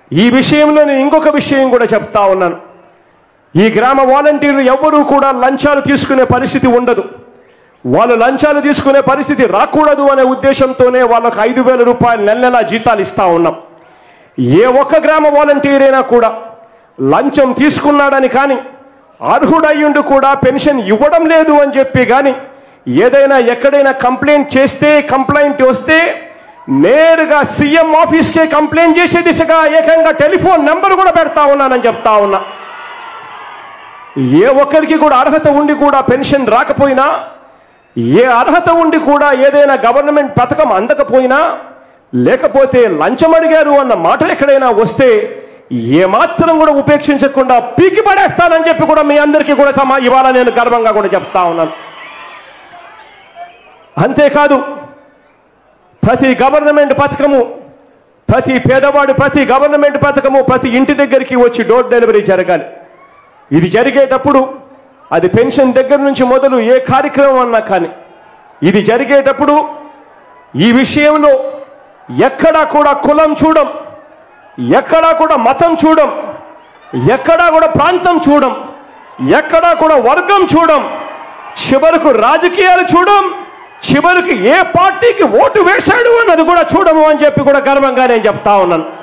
ఈ విషయంలో నేను ఇంకొక విషయం కూడా చెప్తా ఉన్నాను ఈ గ్రామ వాలంటీర్లు ఎవ్వరూ కూడా లంచాలు తీసుకునే పరిస్థితి ఉండదు వాళ్ళు లంచాలు తీసుకునే పరిస్థితి రాకూడదు అనే ఉద్దేశంతోనే వాళ్ళకు ఐదు వేల రూపాయలు నెల నెలా జీతాలు ఇస్తా ఉన్నాం ఏ ఒక్క గ్రామ వాలంటీర్ అయినా కూడా లంచం తీసుకున్నాడని కానీ అర్హుడయ్యుండి కూడా పెన్షన్ ఇవ్వడం లేదు అని చెప్పి కానీ ఏదైనా ఎక్కడైనా కంప్లైంట్ చేస్తే కంప్లైంట్ వస్తే నేరుగా సీఎం ఆఫీస్కే కంప్లైంట్ చేసే దిశగా ఏకంగా టెలిఫోన్ నెంబర్ కూడా పెడతా ఉన్నానని చెప్తా ఉన్నా ఏ ఒక్కరికి కూడా అర్హత ఉండి కూడా పెన్షన్ రాకపోయినా ఏ అర్హత ఉండి కూడా ఏదైనా గవర్నమెంట్ పథకం అందకపోయినా లేకపోతే లంచం అడిగారు అన్న మాట ఎక్కడైనా వస్తే ఏ మాత్రం కూడా ఉపేక్షించకుండా పీకి పడేస్తానని చెప్పి కూడా మీ అందరికీ కూడా తమ ఇవాళ నేను గర్వంగా కూడా చెప్తా ఉన్నాను అంతేకాదు ప్రతి గవర్నమెంట్ పథకము ప్రతి పేదవాడు ప్రతి గవర్నమెంట్ పథకము ప్రతి ఇంటి దగ్గరికి వచ్చి డోర్ డెలివరీ జరగాలి ఇది జరిగేటప్పుడు అది పెన్షన్ దగ్గర నుంచి మొదలు ఏ కార్యక్రమం అన్నా కానీ ఇది జరిగేటప్పుడు ఈ విషయంలో ఎక్కడా కూడా కులం చూడం ఎక్కడా కూడా మతం చూడం ఎక్కడా కూడా ప్రాంతం చూడం ఎక్కడా కూడా వర్గం చూడం చివరకు రాజకీయాలు చూడం చివరికి ఏ పార్టీకి ఓటు వేశాడు అన్నది కూడా చూడము అని చెప్పి కూడా గర్వంగా నేను చెప్తా ఉన్నాను